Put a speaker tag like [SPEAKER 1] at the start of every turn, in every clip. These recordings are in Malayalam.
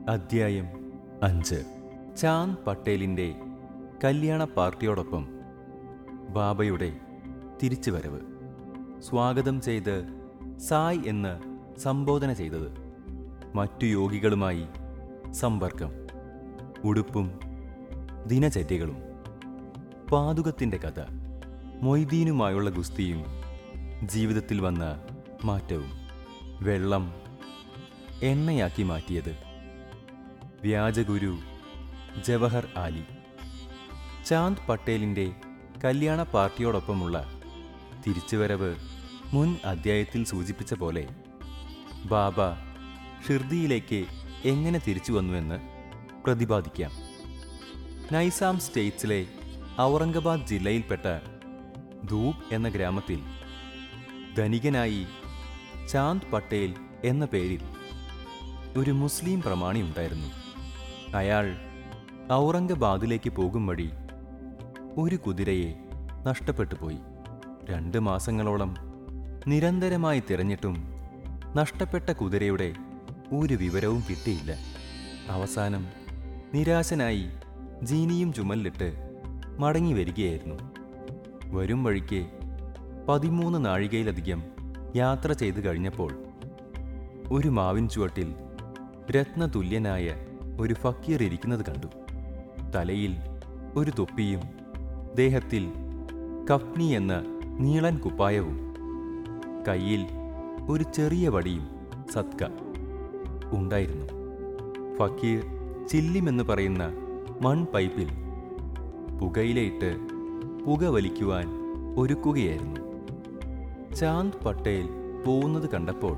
[SPEAKER 1] അദ്ധ്യായം അഞ്ച് ചാന്ദ് പട്ടേലിൻ്റെ കല്യാണ പാർട്ടിയോടൊപ്പം ബാബയുടെ തിരിച്ചുവരവ് സ്വാഗതം ചെയ്ത് സായ് എന്ന് സംബോധന ചെയ്തത് മറ്റു യോഗികളുമായി സമ്പർക്കം ഉടുപ്പും ദിനചര്യകളും പാതുകത്തിൻ്റെ കഥ മൊയ്തീനുമായുള്ള ഗുസ്തിയും ജീവിതത്തിൽ വന്ന മാറ്റവും വെള്ളം എണ്ണയാക്കി മാറ്റിയത് വ്യാജഗുരു ജവഹർ ആലി ചാന്ദ് പട്ടേലിൻ്റെ കല്യാണ പാർട്ടിയോടൊപ്പമുള്ള തിരിച്ചുവരവ് മുൻ അധ്യായത്തിൽ സൂചിപ്പിച്ച പോലെ ബാബ ഷിർദിയിലേക്ക് എങ്ങനെ തിരിച്ചു വന്നുവെന്ന് പ്രതിപാദിക്കാം നൈസാം സ്റ്റേറ്റ്സിലെ ഔറംഗബാദ് ജില്ലയിൽപ്പെട്ട ധൂപ് എന്ന ഗ്രാമത്തിൽ ധനികനായി ചാന്ദ് പട്ടേൽ എന്ന പേരിൽ ഒരു മുസ്ലിം പ്രമാണി ഉണ്ടായിരുന്നു അയാൾ ഔറംഗബാദിലേക്ക് പോകും വഴി ഒരു കുതിരയെ നഷ്ടപ്പെട്ടു പോയി രണ്ട് മാസങ്ങളോളം നിരന്തരമായി തിരഞ്ഞിട്ടും നഷ്ടപ്പെട്ട കുതിരയുടെ ഒരു വിവരവും കിട്ടിയില്ല അവസാനം നിരാശനായി ജീനിയും ചുമലിലിട്ട് മടങ്ങി വരികയായിരുന്നു വരും വഴിക്ക് പതിമൂന്ന് നാഴികയിലധികം യാത്ര ചെയ്തു കഴിഞ്ഞപ്പോൾ ഒരു മാവിൻ ചുവട്ടിൽ രത്നതുല്യനായ ഒരു ഫക്കീർ ഇരിക്കുന്നത് കണ്ടു തലയിൽ ഒരു തൊപ്പിയും ദേഹത്തിൽ കഫ്നി എന്ന നീളൻ കുപ്പായവും കയ്യിൽ ഒരു ചെറിയ വടിയും സത്ക ഉണ്ടായിരുന്നു ഫക്കീർ ചില്ലിമെന്ന് പറയുന്ന മൺപൈപ്പിൽ പുകയിലയിട്ട് പുക വലിക്കുവാൻ ഒരുക്കുകയായിരുന്നു ചാന്ദ് പട്ടേൽ പോകുന്നത് കണ്ടപ്പോൾ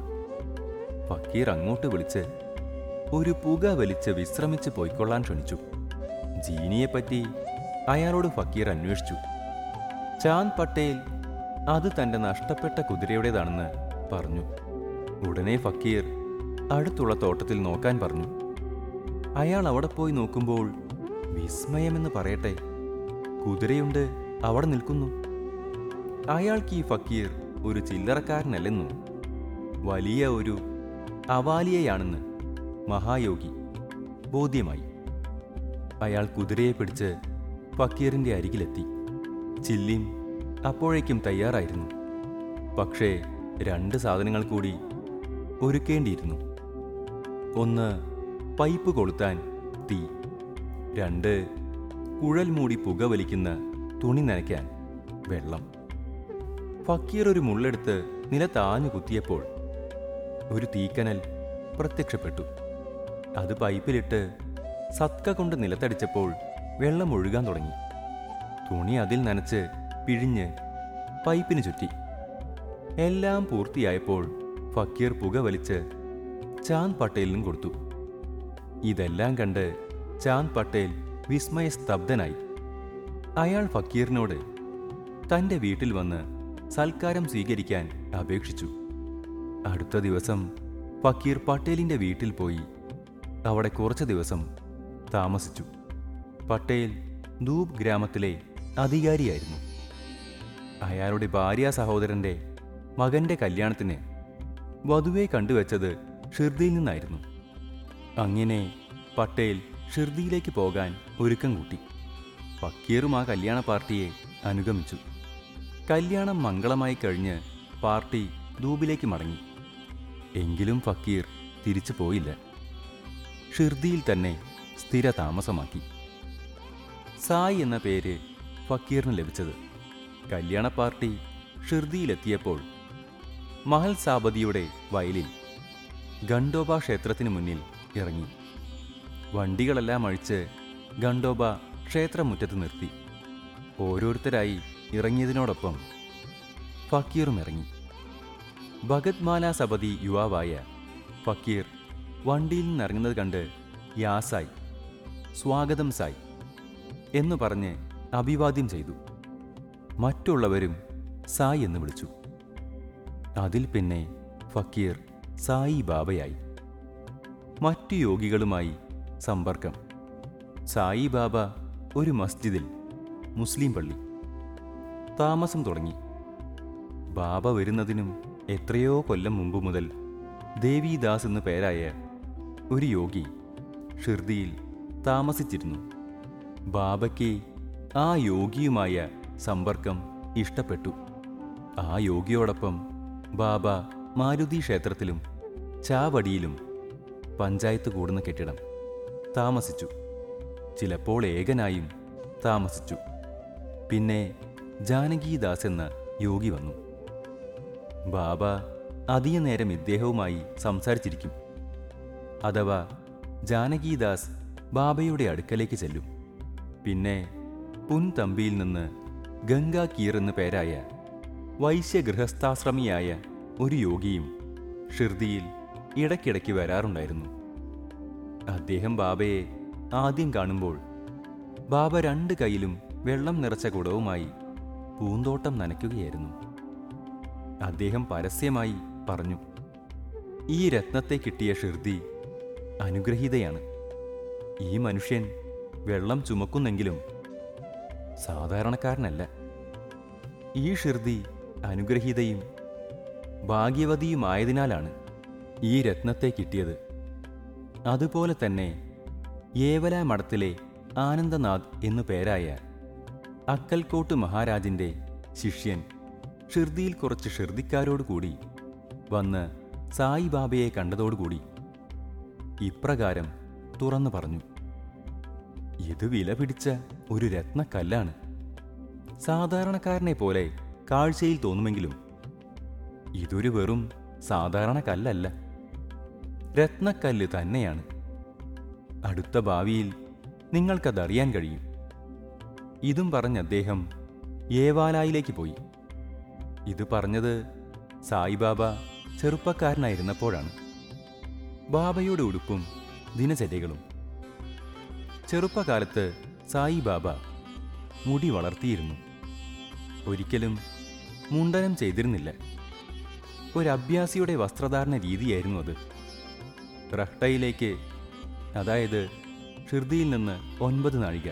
[SPEAKER 1] ഫക്കീർ അങ്ങോട്ട് വിളിച്ച് ഒരു പുക വലിച്ച് വിശ്രമിച്ച് പോയിക്കൊള്ളാൻ ക്ഷണിച്ചു ജീനിയെപ്പറ്റി അയാളോട് ഫക്കീർ അന്വേഷിച്ചു ചാന്ദ് പട്ടേൽ അത് തന്റെ നഷ്ടപ്പെട്ട കുതിരയുടേതാണെന്ന് പറഞ്ഞു ഉടനെ ഫക്കീർ അടുത്തുള്ള തോട്ടത്തിൽ നോക്കാൻ പറഞ്ഞു അയാൾ അവിടെ പോയി നോക്കുമ്പോൾ വിസ്മയമെന്ന് പറയട്ടെ കുതിരയുണ്ട് അവിടെ നിൽക്കുന്നു അയാൾക്ക് ഈ ഫക്കീർ ഒരു ചില്ലറക്കാരനല്ലെന്നും വലിയ ഒരു അവാലിയയാണെന്ന് മഹായോഗി ബോധ്യമായി അയാൾ കുതിരയെ പിടിച്ച് ഫക്കീറിന്റെ അരികിലെത്തി ചില്ലിം അപ്പോഴേക്കും തയ്യാറായിരുന്നു പക്ഷേ രണ്ട് സാധനങ്ങൾ കൂടി ഒരുക്കേണ്ടിയിരുന്നു ഒന്ന് പൈപ്പ് കൊളുത്താൻ തീ രണ്ട് കുഴൽ മൂടി പുക വലിക്കുന്ന തുണി നനയ്ക്കാൻ വെള്ളം ഫക്കീർ ഒരു മുള്ളെടുത്ത് നിലത്താഞ്ഞു കുത്തിയപ്പോൾ ഒരു തീക്കനൽ പ്രത്യക്ഷപ്പെട്ടു അത് പൈപ്പിലിട്ട് സത്ക കൊണ്ട് നിലത്തടിച്ചപ്പോൾ വെള്ളം ഒഴുകാൻ തുടങ്ങി തുണി അതിൽ നനച്ച് പിഴിഞ്ഞ് പൈപ്പിന് ചുറ്റി എല്ലാം പൂർത്തിയായപ്പോൾ ഫക്കീർ പുക വലിച്ച് ചാന്ദ് പട്ടേലിനും കൊടുത്തു ഇതെല്ലാം കണ്ട് ചാന്ദ് പട്ടേൽ വിസ്മയസ്തബ്ധനായി അയാൾ ഫക്കീറിനോട് തൻ്റെ വീട്ടിൽ വന്ന് സൽക്കാരം സ്വീകരിക്കാൻ അപേക്ഷിച്ചു അടുത്ത ദിവസം ഫക്കീർ പട്ടേലിൻ്റെ വീട്ടിൽ പോയി അവിടെ കുറച്ച് ദിവസം താമസിച്ചു പട്ടേൽ ധൂപ് ഗ്രാമത്തിലെ അധികാരിയായിരുന്നു അയാളുടെ ഭാര്യ സഹോദരന്റെ മകന്റെ കല്യാണത്തിന് വധുവെ കണ്ടുവച്ചത് ഷിർദിയിൽ നിന്നായിരുന്നു അങ്ങനെ പട്ടേൽ ഷിർദിയിലേക്ക് പോകാൻ ഒരുക്കം കൂട്ടി ഫക്കീറും ആ കല്യാണ പാർട്ടിയെ അനുഗമിച്ചു കല്യാണം മംഗളമായി കഴിഞ്ഞ് പാർട്ടി ധൂപിലേക്ക് മടങ്ങി എങ്കിലും ഫക്കീർ തിരിച്ചു പോയില്ല ഷിർദിയിൽ തന്നെ സ്ഥിര താമസമാക്കി സായ് എന്ന പേര് ഫക്കീറിന് ലഭിച്ചത് കല്യാണ പാർട്ടി ഷിർദിയിലെത്തിയപ്പോൾ മഹൽ സാബദിയുടെ വയലിൽ ഗണ്ടോബ ക്ഷേത്രത്തിന് മുന്നിൽ ഇറങ്ങി വണ്ടികളെല്ലാം അഴിച്ച് ഗണ്ടോബ ക്ഷേത്രമുറ്റത്ത് നിർത്തി ഓരോരുത്തരായി ഇറങ്ങിയതിനോടൊപ്പം ഫക്കീറും ഇറങ്ങി ഭഗത്മാല സബതി യുവാവായ ഫക്കീർ വണ്ടിയിൽ നിന്നിറങ്ങുന്നത് കണ്ട് യാസായ് സ്വാഗതം സായ് എന്ന് പറഞ്ഞ് അഭിവാദ്യം ചെയ്തു മറ്റുള്ളവരും സായ് എന്ന് വിളിച്ചു അതിൽ പിന്നെ ഫക്കീർ സായി ബാബയായി മറ്റു യോഗികളുമായി സമ്പർക്കം സായി ബാബ ഒരു മസ്ജിദിൽ മുസ്ലിം പള്ളി താമസം തുടങ്ങി ബാബ വരുന്നതിനും എത്രയോ കൊല്ലം മുമ്പ് മുതൽ ദേവിദാസ് എന്നു പേരായ ഒരു യോഗി ഷിർദിയിൽ താമസിച്ചിരുന്നു ബാബയ്ക്ക് ആ യോഗിയുമായ സമ്പർക്കം ഇഷ്ടപ്പെട്ടു ആ യോഗിയോടൊപ്പം ബാബ മാരുതി ക്ഷേത്രത്തിലും ചാവടിയിലും പഞ്ചായത്ത് കൂടുന്ന കെട്ടിടം താമസിച്ചു ചിലപ്പോൾ ഏകനായും താമസിച്ചു പിന്നെ ജാനകീദാസ് എന്ന യോഗി വന്നു ബാബ അധിക നേരം ഇദ്ദേഹവുമായി സംസാരിച്ചിരിക്കും അഥവാ ജാനകീദാസ് ബാബയുടെ അടുക്കലേക്ക് ചെല്ലും പിന്നെ പുൻതമ്പിയിൽ നിന്ന് ഗംഗാ കീർ എന്നു പേരായ വൈശ്യഗൃഹസ്ഥാശ്രമിയായ ഒരു യോഗിയും ഷിർദിയിൽ ഇടയ്ക്കിടയ്ക്ക് വരാറുണ്ടായിരുന്നു അദ്ദേഹം ബാബയെ ആദ്യം കാണുമ്പോൾ ബാബ രണ്ട് കൈയിലും വെള്ളം നിറച്ച കുടവുമായി പൂന്തോട്ടം നനയ്ക്കുകയായിരുന്നു അദ്ദേഹം പരസ്യമായി പറഞ്ഞു ഈ രത്നത്തെ കിട്ടിയ ഷിർദി അനുഗ്രഹീതയാണ് ഈ മനുഷ്യൻ വെള്ളം ചുമക്കുന്നെങ്കിലും സാധാരണക്കാരനല്ല ഈ ഷിർദി അനുഗ്രഹീതയും ഭാഗ്യവതിയുമായതിനാലാണ് ഈ രത്നത്തെ കിട്ടിയത് അതുപോലെ തന്നെ ഏവല മഠത്തിലെ ആനന്ദനാഥ് എന്നു പേരായ അക്കൽക്കോട്ട് മഹാരാജിൻ്റെ ശിഷ്യൻ ഷിർദിയിൽ കുറച്ച് ഷിർദിക്കാരോടുകൂടി വന്ന് സായിബാബയെ കണ്ടതോടുകൂടി ഇപ്രകാരം തുറന്നു പറഞ്ഞു ഇത് വില പിടിച്ച ഒരു രത്നക്കല്ലാണ് സാധാരണക്കാരനെ പോലെ കാഴ്ചയിൽ തോന്നുമെങ്കിലും ഇതൊരു വെറും സാധാരണ കല്ലല്ല രത്നക്കല്ല് തന്നെയാണ് അടുത്ത ഭാവിയിൽ നിങ്ങൾക്കതറിയാൻ കഴിയും ഇതും പറഞ്ഞ് അദ്ദേഹം ഏവാലായിലേക്ക് പോയി ഇത് പറഞ്ഞത് സായിബാബ ചെറുപ്പക്കാരനായിരുന്നപ്പോഴാണ് ബാബയുടെ ഉടുപ്പും ദിനചര്യകളും ചെറുപ്പകാലത്ത് സായിബാബ മുടി വളർത്തിയിരുന്നു ഒരിക്കലും മുണ്ടനം ചെയ്തിരുന്നില്ല ഒരു അഭ്യാസിയുടെ വസ്ത്രധാരണ രീതിയായിരുന്നു അത് റഹ്ടയിലേക്ക് അതായത് ഷിർദിയിൽ നിന്ന് ഒൻപത് നാഴിക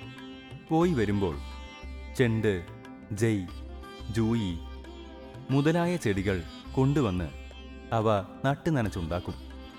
[SPEAKER 1] പോയി വരുമ്പോൾ ചെണ്ട് ജയ് ജൂയി മുതലായ ചെടികൾ കൊണ്ടുവന്ന് അവ നട്ടു നനച്ചുണ്ടാക്കും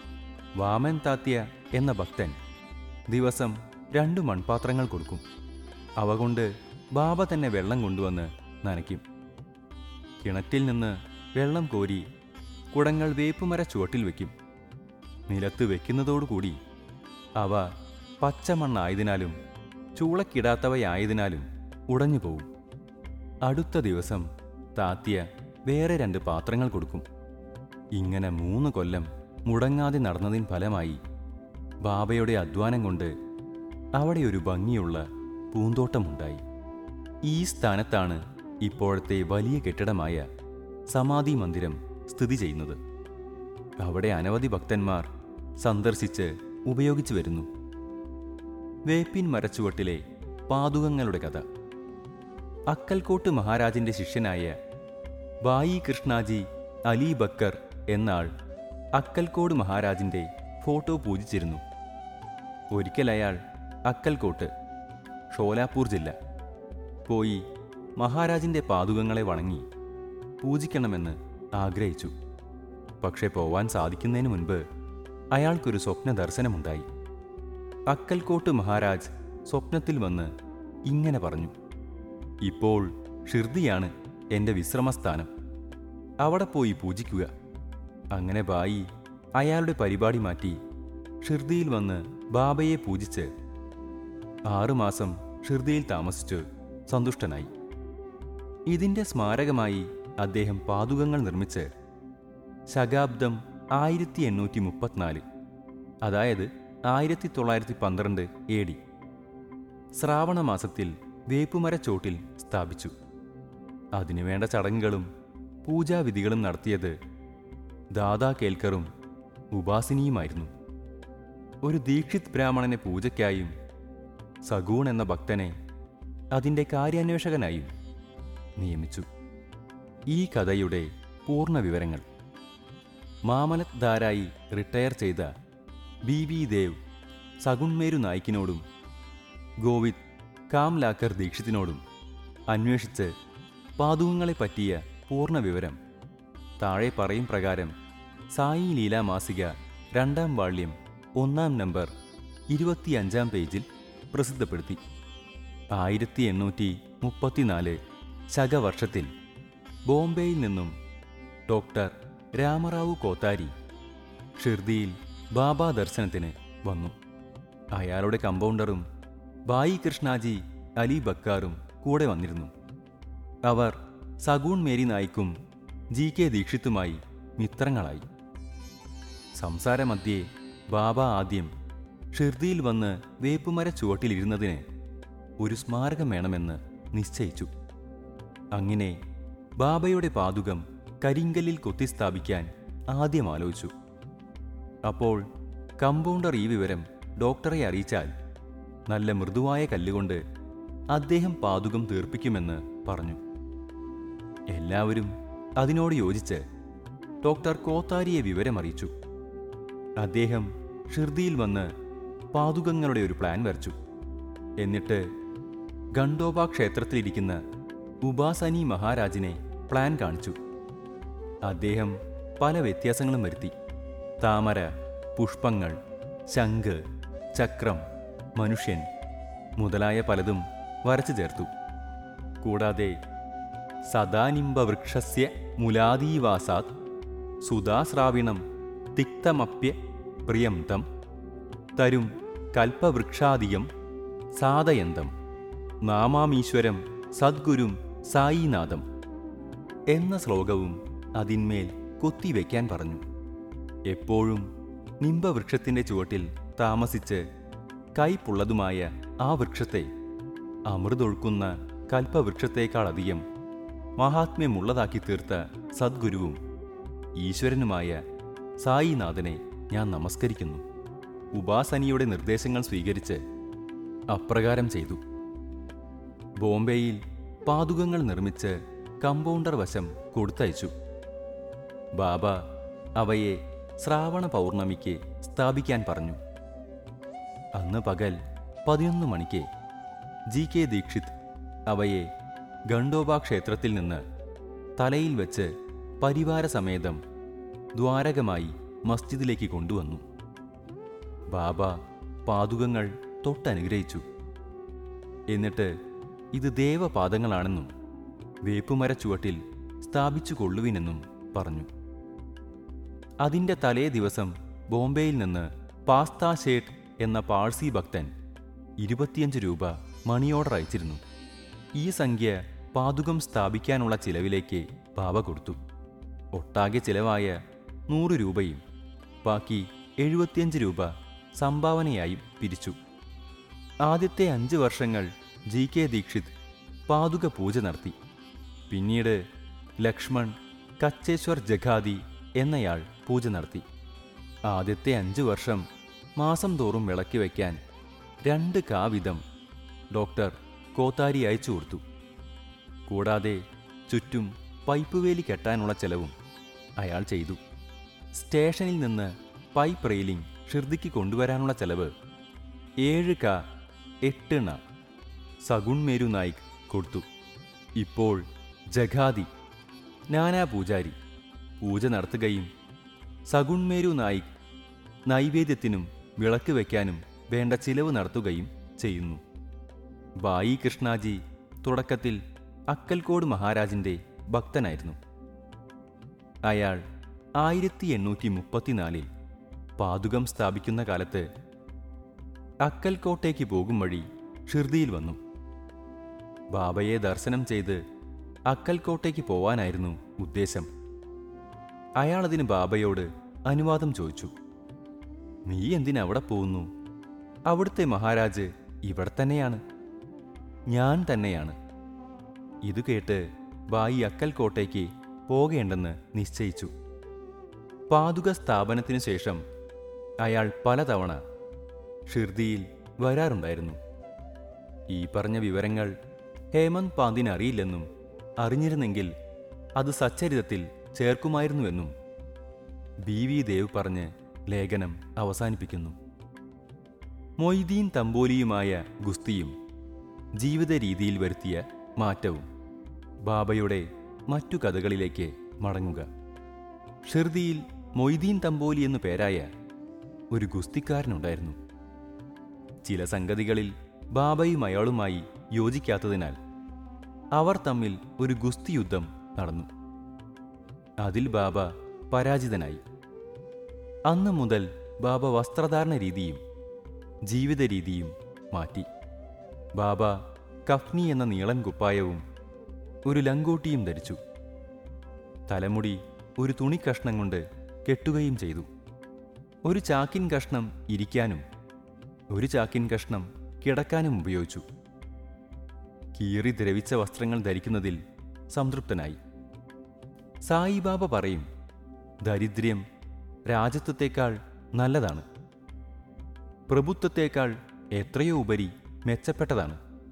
[SPEAKER 1] വാമൻ താത്യ എന്ന ഭക്തൻ ദിവസം രണ്ടു മൺപാത്രങ്ങൾ കൊടുക്കും അവ കൊണ്ട് ബാബ തന്നെ വെള്ളം കൊണ്ടുവന്ന് നനയ്ക്കും കിണറ്റിൽ നിന്ന് വെള്ളം കോരി കുടങ്ങൾ വേപ്പുമര ചുവട്ടിൽ വയ്ക്കും നിലത്ത് വെക്കുന്നതോടുകൂടി അവ പച്ചമണ്ണായതിനാലും ചൂളക്കിടാത്തവയായതിനാലും ഉടഞ്ഞു പോവും അടുത്ത ദിവസം താത്തിയ വേറെ രണ്ട് പാത്രങ്ങൾ കൊടുക്കും ഇങ്ങനെ മൂന്ന് കൊല്ലം മുടങ്ങാതെ നടന്നതിൻ ഫലമായി ബാബയുടെ അധ്വാനം കൊണ്ട് അവിടെ ഒരു ഭംഗിയുള്ള പൂന്തോട്ടമുണ്ടായി ഈ സ്ഥാനത്താണ് ഇപ്പോഴത്തെ വലിയ കെട്ടിടമായ സമാധി മന്ദിരം സ്ഥിതി ചെയ്യുന്നത് അവിടെ അനവധി ഭക്തന്മാർ സന്ദർശിച്ച് ഉപയോഗിച്ചു വരുന്നു വേപ്പിൻ മരച്ചുവട്ടിലെ പാതുകങ്ങളുടെ കഥ അക്കൽക്കോട്ട് മഹാരാജിന്റെ ശിഷ്യനായ ബായി കൃഷ്ണാജി അലി ബക്കർ എന്നാൾ അക്കൽക്കോട് മഹാരാജിന്റെ ഫോട്ടോ പൂജിച്ചിരുന്നു ഒരിക്കൽ അയാൾ അക്കൽക്കോട്ട് ഷോലാപൂർ ജില്ല പോയി മഹാരാജിന്റെ പാതുകങ്ങളെ വണങ്ങി പൂജിക്കണമെന്ന് ആഗ്രഹിച്ചു പക്ഷേ പോവാൻ സാധിക്കുന്നതിന് മുൻപ് അയാൾക്കൊരു സ്വപ്ന ദർശനമുണ്ടായി അക്കൽക്കോട്ട് മഹാരാജ് സ്വപ്നത്തിൽ വന്ന് ഇങ്ങനെ പറഞ്ഞു ഇപ്പോൾ ഷിർദിയാണ് എൻ്റെ വിശ്രമസ്ഥാനം അവിടെ പോയി പൂജിക്കുക അങ്ങനെ ബായി അയാളുടെ പരിപാടി മാറ്റി ഷിർദിയിൽ വന്ന് ബാബയെ പൂജിച്ച് ആറുമാസം ഷിർദിയിൽ താമസിച്ച് സന്തുഷ്ടനായി ഇതിൻ്റെ സ്മാരകമായി അദ്ദേഹം പാതുകങ്ങൾ നിർമ്മിച്ച് ശകാബ്ദം ആയിരത്തി എണ്ണൂറ്റി മുപ്പത്തിനാല് അതായത് ആയിരത്തി തൊള്ളായിരത്തി പന്ത്രണ്ട് എ ഡി ശ്രാവണ മാസത്തിൽ വേപ്പുമരച്ചോട്ടിൽ സ്ഥാപിച്ചു അതിനുവേണ്ട ചടങ്ങുകളും പൂജാവിധികളും നടത്തിയത് ദാദാ കേൽക്കറും ഉപാസിനിയുമായിരുന്നു ഒരു ദീക്ഷിത് ബ്രാഹ്മണനെ പൂജയ്ക്കായും സഗൂൺ എന്ന ഭക്തനെ അതിൻ്റെ കാര്യാന്വേഷകനായും നിയമിച്ചു ഈ കഥയുടെ പൂർണ്ണ വിവരങ്ങൾ മാമലത് ദാരായി റിട്ടയർ ചെയ്ത ബി വി ദേവ് സഗുൺമേരു നായിക്കിനോടും ഗോവിന്ദ് കാംലാക്കർ ദീക്ഷിത്തിനോടും അന്വേഷിച്ച് പാതുകങ്ങളെ പറ്റിയ പൂർണ്ണ വിവരം താഴെ പറയും പ്രകാരം സായി ലീല മാസിക രണ്ടാം വാള്യം ഒന്നാം നമ്പർ ഇരുപത്തിയഞ്ചാം പേജിൽ പ്രസിദ്ധപ്പെടുത്തി ആയിരത്തി എണ്ണൂറ്റി മുപ്പത്തിനാല് ശകവർഷത്തിൽ ബോംബെയിൽ നിന്നും ഡോക്ടർ രാമറാവു കോത്താരി ഷിർദിയിൽ ബാബാ ദർശനത്തിന് വന്നു അയാളുടെ കമ്പൗണ്ടറും ബായി കൃഷ്ണാജി അലി ബക്കാറും കൂടെ വന്നിരുന്നു അവർ സഗൂൺ മേരി നായിക്കും ജി കെ ദീക്ഷിത്തുമായി മിത്രങ്ങളായി സംസാരമധ്യേ ബാബ ആദ്യം ഷിർദിയിൽ വന്ന് വേപ്പുമര ചുവട്ടിലിരുന്നതിന് ഒരു സ്മാരകം വേണമെന്ന് നിശ്ചയിച്ചു അങ്ങനെ ബാബയുടെ പാതുകം കരിങ്കല്ലിൽ കൊത്തിസ്ഥാപിക്കാൻ ആദ്യം ആലോചിച്ചു അപ്പോൾ കമ്പൗണ്ടർ ഈ വിവരം ഡോക്ടറെ അറിയിച്ചാൽ നല്ല മൃദുവായ കല്ലുകൊണ്ട് അദ്ദേഹം പാതുകം തീർപ്പിക്കുമെന്ന് പറഞ്ഞു എല്ലാവരും അതിനോട് യോജിച്ച് ഡോക്ടർ കോത്താരിയെ വിവരമറിയിച്ചു അദ്ദേഹം ഷിർദിയിൽ വന്ന് പാതുകങ്ങളുടെ ഒരു പ്ലാൻ വരച്ചു എന്നിട്ട് ഗണ്ടോബ ക്ഷേത്രത്തിലിരിക്കുന്ന ഉപാസനി മഹാരാജിനെ പ്ലാൻ കാണിച്ചു അദ്ദേഹം പല വ്യത്യാസങ്ങളും വരുത്തി താമര പുഷ്പങ്ങൾ ശംഖ് ചക്രം മനുഷ്യൻ മുതലായ പലതും വരച്ചു ചേർത്തു കൂടാതെ സദാനിംബവൃക്ഷസ്യ മുലാദീവാസാത് സുധാശ്രാവിണം തിക്തമപ്യ പ്രിയന്തം തരും കൽപ്പവൃക്ഷാദിയം സാദയന്തം നാമാമീശ്വരം സദ്ഗുരും സായിനാഥം എന്ന ശ്ലോകവും അതിന്മേൽ കൊത്തിവെക്കാൻ പറഞ്ഞു എപ്പോഴും നിംബവൃക്ഷത്തിന്റെ ചുവട്ടിൽ താമസിച്ച് കൈപ്പുള്ളതുമായ ആ വൃക്ഷത്തെ അമൃതൊഴുക്കുന്ന കൽപ്പവൃക്ഷത്തേക്കാളധികം മഹാത്മ്യമുള്ളതാക്കി തീർത്ത സദ്ഗുരുവും ഈശ്വരനുമായ സായിനാഥനെ ഞാൻ നമസ്കരിക്കുന്നു ഉപാസനിയുടെ നിർദ്ദേശങ്ങൾ സ്വീകരിച്ച് അപ്രകാരം ചെയ്തു ബോംബെയിൽ പാതുകങ്ങൾ നിർമ്മിച്ച് കമ്പൗണ്ടർ വശം കൊടുത്തയച്ചു ബാബ അവയെ ശ്രാവണ പൗർണമിക്ക് സ്ഥാപിക്കാൻ പറഞ്ഞു അന്ന് പകൽ പതിനൊന്ന് മണിക്ക് ജി കെ ദീക്ഷിത് അവയെ ഗണ്ടോബ ക്ഷേത്രത്തിൽ നിന്ന് തലയിൽ വെച്ച് പരിവാര സമേതം ദ്വാരകമായി മസ്ജിദിലേക്ക് കൊണ്ടുവന്നു ബാബ പാതുകങ്ങൾ തൊട്ടനുഗ്രഹിച്ചു എന്നിട്ട് ഇത് ദേവപാദങ്ങളാണെന്നും വേപ്പുമര ചുവട്ടിൽ സ്ഥാപിച്ചു കൊള്ളുവിനെന്നും പറഞ്ഞു അതിൻ്റെ തലേ ദിവസം ബോംബെയിൽ നിന്ന് പാസ്ത ഷേട്ട് എന്ന പാഴ്സി ഭക്തൻ ഇരുപത്തിയഞ്ച് രൂപ മണി ഓർഡർ അയച്ചിരുന്നു ഈ സംഖ്യ പാതുകം സ്ഥാപിക്കാനുള്ള ചിലവിലേക്ക് ബാബ കൊടുത്തു ഒട്ടാകെ ചിലവായ നൂറ് രൂപയും ബാക്കി എഴുപത്തിയഞ്ച് രൂപ സംഭാവനയായും പിരിച്ചു ആദ്യത്തെ അഞ്ച് വർഷങ്ങൾ ജി കെ ദീക്ഷിത് പാതുക പൂജ നടത്തി പിന്നീട് ലക്ഷ്മൺ കച്ചേശ്വർ ജഗാദി എന്നയാൾ പൂജ നടത്തി ആദ്യത്തെ അഞ്ച് വർഷം മാസം തോറും വിളക്കി വയ്ക്കാൻ രണ്ട് കാവിധം ഡോക്ടർ കോത്താരി അയച്ചു കൊടുത്തു കൂടാതെ ചുറ്റും പൈപ്പ് വേലി കെട്ടാനുള്ള ചെലവും അയാൾ ചെയ്തു സ്റ്റേഷനിൽ നിന്ന് പൈപ്പ് റെയിലിംഗ് ഷിർദിക്ക് കൊണ്ടുവരാനുള്ള ചെലവ് ഏഴ് ക എട്ടെണ്ണ സഗുൺ മേരു നായിക് കൊടുത്തു ഇപ്പോൾ ജഗാദി നാനാ പൂജാരി പൂജ നടത്തുകയും സഗുൺ മേരു നായിക് നൈവേദ്യത്തിനും വിളക്ക് വയ്ക്കാനും വേണ്ട ചിലവ് നടത്തുകയും ചെയ്യുന്നു ബായി കൃഷ്ണാജി തുടക്കത്തിൽ അക്കൽക്കോട് മഹാരാജിൻ്റെ ഭക്തനായിരുന്നു അയാൾ ആയിരത്തി എണ്ണൂറ്റി മുപ്പത്തിനാലിൽ പാതുകം സ്ഥാപിക്കുന്ന കാലത്ത് അക്കൽക്കോട്ടേക്ക് പോകും വഴി ഷിർദിയിൽ വന്നു ബാബയെ ദർശനം ചെയ്ത് അക്കൽക്കോട്ടേക്ക് പോവാനായിരുന്നു ഉദ്ദേശം അയാൾ അതിന് ബാബയോട് അനുവാദം ചോദിച്ചു നീ എന്തിനവിടെ അവിടെ പോകുന്നു അവിടുത്തെ മഹാരാജ് ഇവിടെ തന്നെയാണ് ഞാൻ തന്നെയാണ് ഇത് കേട്ട് ബായി അക്കൽക്കോട്ടേക്ക് പോകേണ്ടെന്ന് നിശ്ചയിച്ചു പാതുക സ്ഥാപനത്തിനു ശേഷം അയാൾ പലതവണ ഷിർദിയിൽ വരാറുണ്ടായിരുന്നു ഈ പറഞ്ഞ വിവരങ്ങൾ ഹേമന്ത് പാന്തിന് അറിയില്ലെന്നും അറിഞ്ഞിരുന്നെങ്കിൽ അത് സച്ചരിതത്തിൽ ചേർക്കുമായിരുന്നുവെന്നും ബി വി ദേവ് പറഞ്ഞ് ലേഖനം അവസാനിപ്പിക്കുന്നു മൊയ്തീൻ തമ്പോലിയുമായ ഗുസ്തിയും ജീവിത രീതിയിൽ വരുത്തിയ മാറ്റവും ബാബയുടെ മറ്റു കഥകളിലേക്ക് മടങ്ങുക ഷിർദിയിൽ മൊയ്തീൻ തമ്പോലി എന്നു പേരായ ഒരു ഗുസ്തിക്കാരനുണ്ടായിരുന്നു ചില സംഗതികളിൽ ബാബയും അയാളുമായി യോജിക്കാത്തതിനാൽ അവർ തമ്മിൽ ഒരു ഗുസ്തി യുദ്ധം നടന്നു അതിൽ ബാബ പരാജിതനായി അന്ന് മുതൽ ബാബ വസ്ത്രധാരണ രീതിയും ജീവിത രീതിയും മാറ്റി ബാബ കഫ്നി എന്ന നീളൻ കുപ്പായവും ഒരു ലങ്കോട്ടിയും ധരിച്ചു തലമുടി ഒരു തുണി കഷ്ണം കൊണ്ട് കെട്ടുകയും ചെയ്തു ഒരു ചാക്കിൻ കഷ്ണം ഇരിക്കാനും ഒരു ചാക്കിൻ കഷ്ണം കിടക്കാനും ഉപയോഗിച്ചു കീറി ദ്രവിച്ച വസ്ത്രങ്ങൾ ധരിക്കുന്നതിൽ സംതൃപ്തനായി സായിബാബ പറയും ദരിദ്ര്യം രാജത്വത്തേക്കാൾ നല്ലതാണ് പ്രഭുത്വത്തേക്കാൾ എത്രയോ ഉപരി മെച്ചപ്പെട്ടതാണ്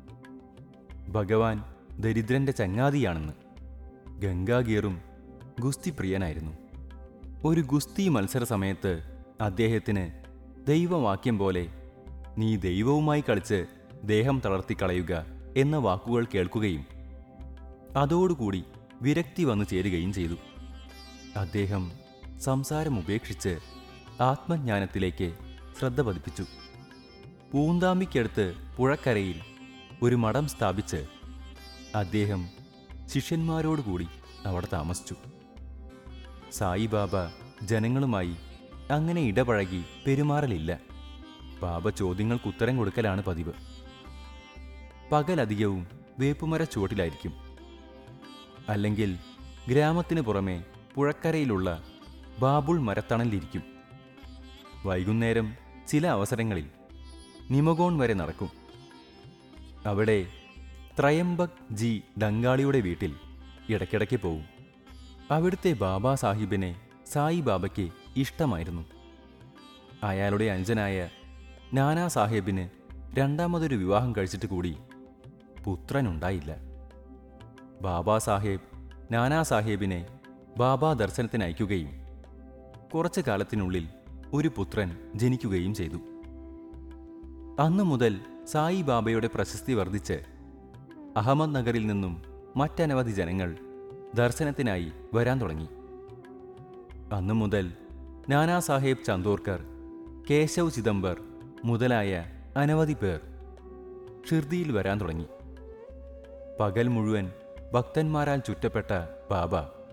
[SPEAKER 1] ഭഗവാൻ ദരിദ്രന്റെ ചങ്ങാതിയാണെന്ന് ഗംഗാഗീറും ഗുസ്തി പ്രിയനായിരുന്നു ഒരു ഗുസ്തി മത്സര സമയത്ത് അദ്ദേഹത്തിന് ദൈവവാക്യം പോലെ നീ ദൈവവുമായി കളിച്ച് ദേഹം തളർത്തിക്കളയുക എന്ന വാക്കുകൾ കേൾക്കുകയും അതോടുകൂടി വിരക്തി വന്നു ചേരുകയും ചെയ്തു അദ്ദേഹം സംസാരം ഉപേക്ഷിച്ച് ആത്മജ്ഞാനത്തിലേക്ക് ശ്രദ്ധ പതിപ്പിച്ചു പൂന്താമ്പിക്കടുത്ത് പുഴക്കരയിൽ ഒരു മഠം സ്ഥാപിച്ച് അദ്ദേഹം ശിഷ്യന്മാരോടുകൂടി അവിടെ താമസിച്ചു സായിബാബ ജനങ്ങളുമായി അങ്ങനെ ഇടപഴകി പെരുമാറലില്ല ബാബ ചോദ്യങ്ങൾക്ക് ഉത്തരം കൊടുക്കലാണ് പതിവ് പകലധികവും വേപ്പുമര ചുവട്ടിലായിരിക്കും അല്ലെങ്കിൽ ഗ്രാമത്തിന് പുറമെ പുഴക്കരയിലുള്ള ബാബുൾ മരത്തണലിരിക്കും വൈകുന്നേരം ചില അവസരങ്ങളിൽ നിമഗോൺ വരെ നടക്കും അവിടെ ത്രയംബക് ജി ഡങ്കാളിയുടെ വീട്ടിൽ ഇടയ്ക്കിടയ്ക്ക് പോവും അവിടുത്തെ ബാബാ സാഹിബിനെ സായി ബാബയ്ക്ക് ഇഷ്ടമായിരുന്നു അയാളുടെ അനുജനായ നാനാ സാഹേബിന് രണ്ടാമതൊരു വിവാഹം കഴിച്ചിട്ട് കൂടി പുത്രനുണ്ടായില്ല ബാബാ സാഹേബ് നാനാ സാഹേബിനെ ബാബാ ദർശനത്തിന് അയക്കുകയും കുറച്ചു കാലത്തിനുള്ളിൽ ഒരു പുത്രൻ ജനിക്കുകയും ചെയ്തു അന്നു മുതൽ സായി ബാബയുടെ പ്രശസ്തി വർദ്ധിച്ച് അഹമ്മദ് നഗറിൽ നിന്നും മറ്റനവധി ജനങ്ങൾ ദർശനത്തിനായി വരാൻ തുടങ്ങി അന്നു മുതൽ നാനാ സാഹേബ് ചന്ദോർക്കർ കേശവ് ചിദംബർ മുതലായ അനവധി പേർ ഷിർദിയിൽ വരാൻ തുടങ്ങി പകൽ മുഴുവൻ ഭക്തന്മാരാൽ ചുറ്റപ്പെട്ട ബാബ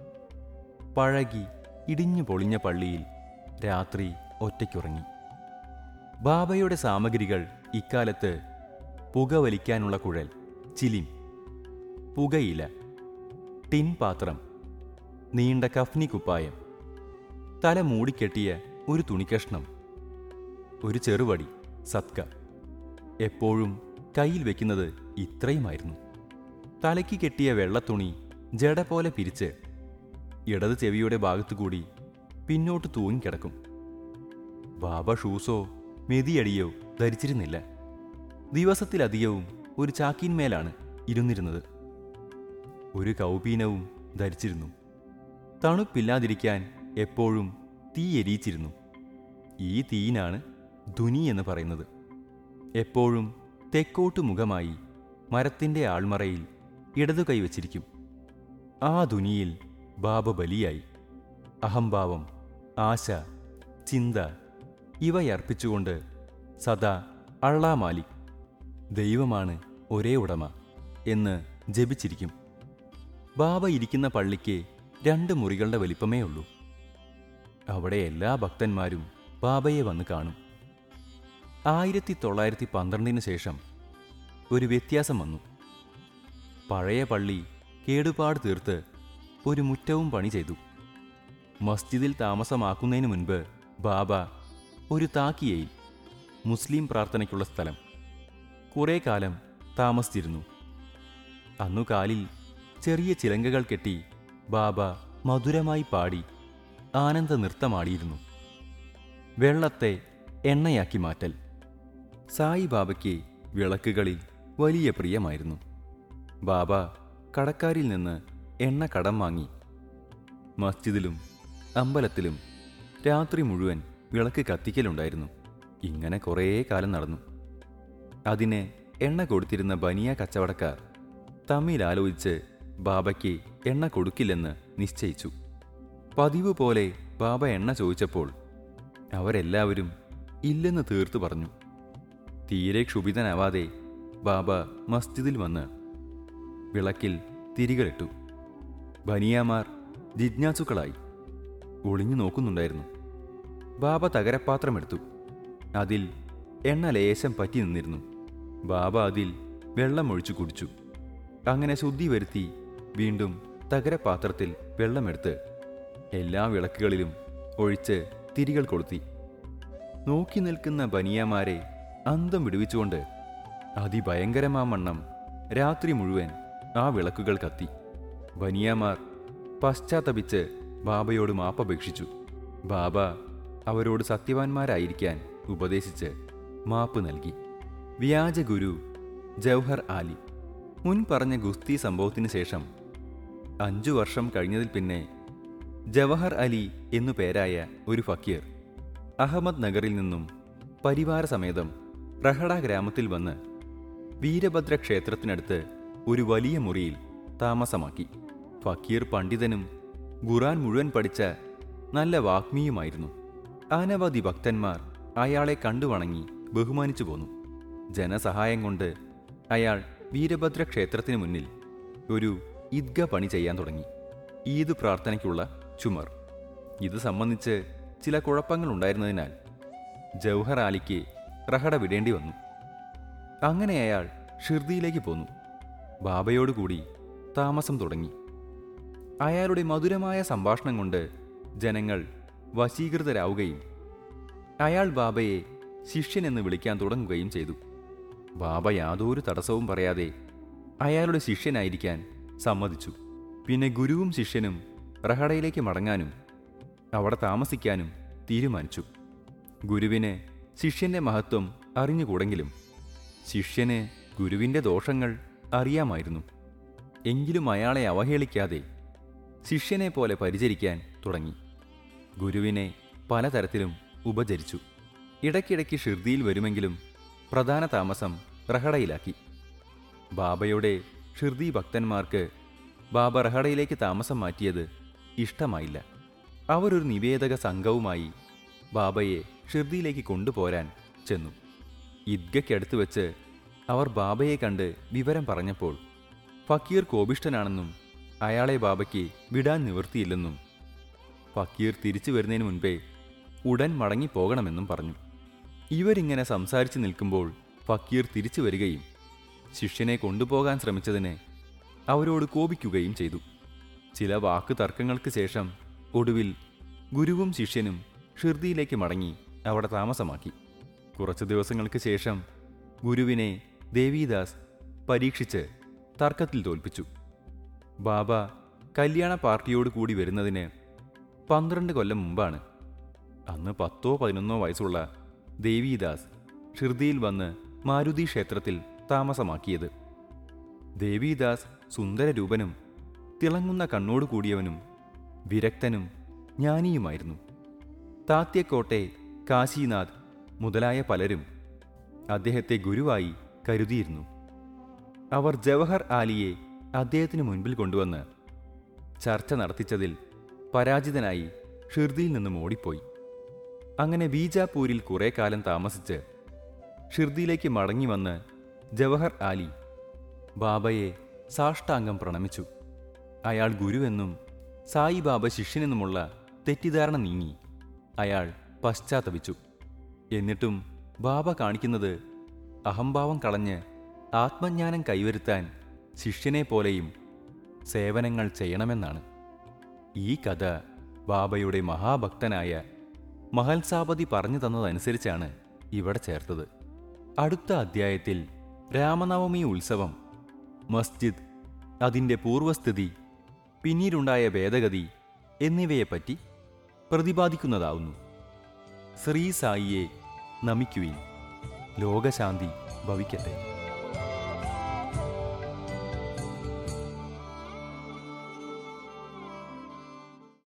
[SPEAKER 1] പഴകി ഇടിഞ്ഞു പൊളിഞ്ഞ പള്ളിയിൽ രാത്രി ഒറ്റയ്ക്കുറങ്ങി ബാബയുടെ സാമഗ്രികൾ ഇക്കാലത്ത് പുകവലിക്കാനുള്ള കുഴൽ ചിലിം പുകയില ടിൻ പാത്രം നീണ്ട കഫ്നി കുപ്പായം തല മൂടിക്കെട്ടിയ ഒരു തുണിക്കഷ്ണം ഒരു ചെറുവടി സത്ക എപ്പോഴും കയ്യിൽ വെക്കുന്നത് ഇത്രയുമായിരുന്നു തലയ്ക്ക് കെട്ടിയ വെള്ളത്തുണി ജട പോലെ പിരിച്ച് ഇടത് ചെവിയുടെ ഭാഗത്തുകൂടി പിന്നോട്ട് തൂങ്ങിക്കിടക്കും ബാബ ഷൂസോ മെതിയടിയോ ധരിച്ചിരുന്നില്ല ദിവസത്തിലധികവും ഒരു ചാക്കിന്മേലാണ് ഇരുന്നിരുന്നത് ഒരു കൗപീനവും ധരിച്ചിരുന്നു തണുപ്പില്ലാതിരിക്കാൻ എപ്പോഴും തീ എരിയിച്ചിരുന്നു ഈ തീയിനാണ് ധുനി എന്ന് പറയുന്നത് എപ്പോഴും തെക്കോട്ട് മുഖമായി മരത്തിൻ്റെ ആൾമറയിൽ ഇടതു കൈവച്ചിരിക്കും ആ ധുനിയിൽ ബാബ ബലിയായി അഹംഭാവം ആശ ചിന്ത ഇവയർപ്പിച്ചുകൊണ്ട് സദാ അള്ളാമാലി ദൈവമാണ് ഒരേ ഉടമ എന്ന് ജപിച്ചിരിക്കും ബാബ ഇരിക്കുന്ന പള്ളിക്ക് രണ്ട് മുറികളുടെ വലിപ്പമേ ഉള്ളൂ അവിടെ എല്ലാ ഭക്തന്മാരും ബാബയെ വന്ന് കാണും ആയിരത്തി തൊള്ളായിരത്തി പന്ത്രണ്ടിന് ശേഷം ഒരു വ്യത്യാസം വന്നു പഴയ പള്ളി കേടുപാട് തീർത്ത് ഒരു മുറ്റവും പണി ചെയ്തു മസ്ജിദിൽ താമസമാക്കുന്നതിന് മുൻപ് ബാബ ഒരു താക്കിയയിൽ മുസ്ലിം പ്രാർത്ഥനയ്ക്കുള്ള സ്ഥലം കുറേ കാലം താമസിച്ചിരുന്നു അന്നു കാലിൽ ചെറിയ ചിലങ്കകൾ കെട്ടി ബാബ മധുരമായി പാടി ആനന്ദ നൃത്തമാടിയിരുന്നു വെള്ളത്തെ എണ്ണയാക്കി മാറ്റൽ സായി ബാബയ്ക്ക് വിളക്കുകളിൽ വലിയ പ്രിയമായിരുന്നു ബാബ കടക്കാരിൽ നിന്ന് എണ്ണ കടം വാങ്ങി മസ്ജിദിലും അമ്പലത്തിലും രാത്രി മുഴുവൻ വിളക്ക് കത്തിക്കലുണ്ടായിരുന്നു ഇങ്ങനെ കുറേ കാലം നടന്നു അതിന് എണ്ണ കൊടുത്തിരുന്ന ബനിയ കച്ചവടക്കാർ തമ്മിൽ ആലോചിച്ച് ബാബയ്ക്ക് എണ്ണ കൊടുക്കില്ലെന്ന് നിശ്ചയിച്ചു പതിവ് പോലെ ബാബ എണ്ണ ചോദിച്ചപ്പോൾ അവരെല്ലാവരും ഇല്ലെന്ന് തീർത്തു പറഞ്ഞു തീരെ ക്ഷുഭിതനാവാതെ ബാബ മസ്ജിദിൽ വന്ന് വിളക്കിൽ തിരികളിട്ടു ബനിയാമാർ ജിജ്ഞാസുക്കളായി ഒളിഞ്ഞു നോക്കുന്നുണ്ടായിരുന്നു ബാബ തകരപ്പാത്രമെടുത്തു അതിൽ എണ്ണ ലേശം പറ്റി നിന്നിരുന്നു ബാബ അതിൽ വെള്ളം ഒഴിച്ചു കുടിച്ചു അങ്ങനെ ശുദ്ധി വരുത്തി വീണ്ടും തകരപാത്രത്തിൽ വെള്ളമെടുത്ത് എല്ലാ വിളക്കുകളിലും ഒഴിച്ച് തിരികൾ കൊളുത്തി നോക്കി നിൽക്കുന്ന ബനിയാമാരെ അന്തം വിടുവിച്ചുകൊണ്ട് അതിഭയങ്കരമാമണ്ണം രാത്രി മുഴുവൻ ആ വിളക്കുകൾ കത്തി ബനിയാമാർ പശ്ചാത്തപിച്ച് ബാബയോട് മാപ്പപേക്ഷിച്ചു ബാബ അവരോട് സത്യവാന്മാരായിരിക്കാൻ ഉപദേശിച്ച് മാപ്പ് നൽകി വ്യാജ ഗുരു ജൗഹർ ആലി മുൻ പറഞ്ഞ ഗുസ്തി സംഭവത്തിന് ശേഷം അഞ്ചു വർഷം കഴിഞ്ഞതിൽ പിന്നെ ജവഹർ അലി എന്നു പേരായ ഒരു ഫക്കീർ അഹമ്മദ് നഗറിൽ നിന്നും പരിവാര സമേതം റഹഡ ഗ്രാമത്തിൽ വന്ന് വീരഭദ്ര ക്ഷേത്രത്തിനടുത്ത് ഒരു വലിയ മുറിയിൽ താമസമാക്കി ഫക്കീർ പണ്ഡിതനും ഖുറാൻ മുഴുവൻ പഠിച്ച നല്ല വാഗ്മിയുമായിരുന്നു അനവധി ഭക്തന്മാർ അയാളെ കണ്ടു വണങ്ങി ബഹുമാനിച്ചു പോന്നു ജനസഹായം കൊണ്ട് അയാൾ വീരഭദ്ര ക്ഷേത്രത്തിന് മുന്നിൽ ഒരു ഇദ്ഗ പണി ചെയ്യാൻ തുടങ്ങി ഈദ് പ്രാർത്ഥനയ്ക്കുള്ള ചുമർ ഇത് സംബന്ധിച്ച് ചില കുഴപ്പങ്ങൾ ഉണ്ടായിരുന്നതിനാൽ ജൗഹർ ആലിക്ക് റഹട വിടേണ്ടി വന്നു അങ്ങനെ അയാൾ ഷിർദിയിലേക്ക് പോന്നു ബാബയോടുകൂടി താമസം തുടങ്ങി അയാളുടെ മധുരമായ സംഭാഷണം കൊണ്ട് ജനങ്ങൾ വശീകൃതരാവുകയും അയാൾ ബാബയെ ശിഷ്യനെന്ന് വിളിക്കാൻ തുടങ്ങുകയും ചെയ്തു ബാബ യാതൊരു തടസ്സവും പറയാതെ അയാളുടെ ശിഷ്യനായിരിക്കാൻ സമ്മതിച്ചു പിന്നെ ഗുരുവും ശിഷ്യനും റഹടയിലേക്ക് മടങ്ങാനും അവിടെ താമസിക്കാനും തീരുമാനിച്ചു ഗുരുവിന് ശിഷ്യന്റെ മഹത്വം അറിഞ്ഞുകൂടെങ്കിലും ശിഷ്യന് ഗുരുവിൻ്റെ ദോഷങ്ങൾ അറിയാമായിരുന്നു എങ്കിലും അയാളെ അവഹേളിക്കാതെ ശിഷ്യനെ പോലെ പരിചരിക്കാൻ തുടങ്ങി ഗുരുവിനെ പലതരത്തിലും ഉപചരിച്ചു ഇടയ്ക്കിടയ്ക്ക് ഷിർദിയിൽ വരുമെങ്കിലും പ്രധാന താമസം റഹടയിലാക്കി ബാബയുടെ ഷിർദി ഭക്തന്മാർക്ക് ബാബ റഹടയിലേക്ക് താമസം മാറ്റിയത് ഇഷ്ടമായില്ല അവരൊരു നിവേദക സംഘവുമായി ബാബയെ ഷിർദിയിലേക്ക് കൊണ്ടുപോരാൻ ചെന്നു ഈദ്ഗയ്ക്കടുത്ത് വെച്ച് അവർ ബാബയെ കണ്ട് വിവരം പറഞ്ഞപ്പോൾ ഫക്കീർ കോപിഷ്ഠനാണെന്നും അയാളെ ബാബയ്ക്ക് വിടാൻ നിവൃത്തിയില്ലെന്നും ഫക്കീർ തിരിച്ചു വരുന്നതിന് മുൻപേ ഉടൻ മടങ്ങിപ്പോകണമെന്നും പറഞ്ഞു ഇവരിങ്ങനെ സംസാരിച്ചു നിൽക്കുമ്പോൾ ഫക്കീർ തിരിച്ചു വരികയും ശിഷ്യനെ കൊണ്ടുപോകാൻ ശ്രമിച്ചതിന് അവരോട് കോപിക്കുകയും ചെയ്തു ചില വാക്ക് തർക്കങ്ങൾക്ക് ശേഷം ഒടുവിൽ ഗുരുവും ശിഷ്യനും ഷിർദിയിലേക്ക് മടങ്ങി അവിടെ താമസമാക്കി കുറച്ചു ദിവസങ്ങൾക്ക് ശേഷം ഗുരുവിനെ ദേവീദാസ് പരീക്ഷിച്ച് തർക്കത്തിൽ തോൽപ്പിച്ചു ബാബ കല്യാണ പാർട്ടിയോട് കൂടി വരുന്നതിന് പന്ത്രണ്ട് കൊല്ലം മുമ്പാണ് അന്ന് പത്തോ പതിനൊന്നോ വയസ്സുള്ള ദേവീദാസ് ഷിർദിയിൽ വന്ന് മാരുതി ക്ഷേത്രത്തിൽ താമസമാക്കിയത് ദേവീദാസ് സുന്ദരരൂപനും തിളങ്ങുന്ന കണ്ണോട് കൂടിയവനും വിരക്തനും ജ്ഞാനിയുമായിരുന്നു താത്യക്കോട്ടെ കാശിനാഥ് മുതലായ പലരും അദ്ദേഹത്തെ ഗുരുവായി കരുതിയിരുന്നു അവർ ജവഹർ ആലിയെ അദ്ദേഹത്തിന് മുൻപിൽ കൊണ്ടുവന്ന് ചർച്ച നടത്തിച്ചതിൽ പരാജിതനായി ഷിർദിയിൽ നിന്നും ഓടിപ്പോയി അങ്ങനെ ബീജാപൂരിൽ കുറെ കാലം താമസിച്ച് ഷിർദിയിലേക്ക് മടങ്ങി വന്ന് ജവഹർ ആലി ബാബയെ സാഷ്ടാംഗം പ്രണമിച്ചു അയാൾ ഗുരുവെന്നും സായിബാബ ശിഷ്യനെന്നുമുള്ള തെറ്റിദ്ധാരണ നീങ്ങി അയാൾ പശ്ചാത്തപിച്ചു എന്നിട്ടും ബാബ കാണിക്കുന്നത് അഹംഭാവം കളഞ്ഞ് ആത്മജ്ഞാനം കൈവരുത്താൻ ശിഷ്യനെ പോലെയും സേവനങ്ങൾ ചെയ്യണമെന്നാണ് ഈ കഥ ബാബയുടെ മഹാഭക്തനായ മഹൽസാപതി പറഞ്ഞു തന്നതനുസരിച്ചാണ് ഇവിടെ ചേർത്തത് അടുത്ത അധ്യായത്തിൽ രാമനവമി ഉത്സവം മസ്ജിദ് അതിൻ്റെ പൂർവസ്ഥിതി പിന്നീടുണ്ടായ ഭേദഗതി എന്നിവയെപ്പറ്റി പ്രതിപാദിക്കുന്നതാവുന്നു ശ്രീ സായിയെ നമിക്കുവിൻ ലോകശാന്തി ഭവിക്കട്ടെ